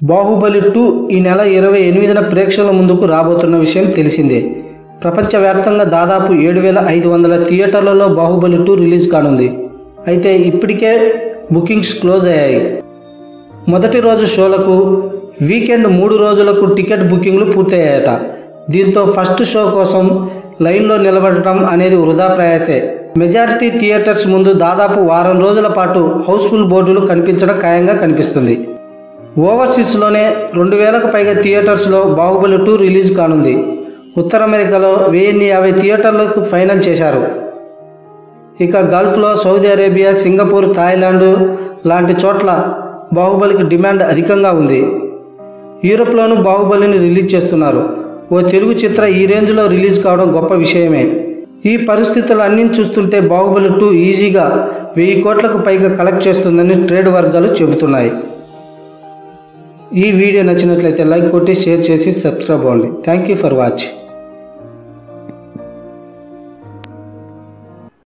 Baahubali two ఈ నెల ఇరవై ఎనిమిదిన ప్రేక్షకుల ముందుకు రాబోతున్న విషయం తెలిసిందే ప్రపంచవ్యాప్తంగా దాదాపు ఏడు వేల ఐదు వందల థియేటర్లలో బాహుబలి టూ రిలీజ్ కానుంది అయితే ఇప్పటికే బుకింగ్స్ క్లోజ్ అయ్యాయి మొదటి రోజు షోలకు వీకెండ్ మూడు రోజులకు టికెట్ బుకింగ్లు పూర్తయ్యాయట దీంతో ఫస్ట్ షో కోసం లైన్లో నిలబడటం అనేది వృధా ప్రయాసే మెజారిటీ థియేటర్స్ ముందు దాదాపు వారం రోజుల పాటు హౌస్ఫుల్ బోర్డులు కనిపించడం ఖాయంగా కనిపిస్తుంది ఓవర్సీస్లోనే రెండు వేలకు పైగా థియేటర్స్లో బాహుబలి టూ రిలీజ్ కానుంది ఉత్తర అమెరికాలో వెయ్యిన్ని యాభై థియేటర్లకు ఫైనల్ చేశారు ఇక గల్ఫ్లో సౌదీ అరేబియా సింగపూర్ థాయిలాండ్ లాంటి చోట్ల బాహుబలికి డిమాండ్ అధికంగా ఉంది యూరోప్లోనూ బాహుబలిని రిలీజ్ చేస్తున్నారు ఓ తెలుగు చిత్ర ఈ రేంజ్లో రిలీజ్ కావడం గొప్ప విషయమే ఈ పరిస్థితులు అన్నీ చూస్తుంటే బాహుబలి టూ ఈజీగా వెయ్యి కోట్లకు పైగా కలెక్ట్ చేస్తుందని ట్రేడ్ వర్గాలు చెబుతున్నాయి ఈ వీడియో నచ్చినట్లయితే లైక్ కొట్టి షేర్ చేసి సబ్స్క్రైబ్ అవ్వండి థ్యాంక్ యూ ఫర్ వాచ్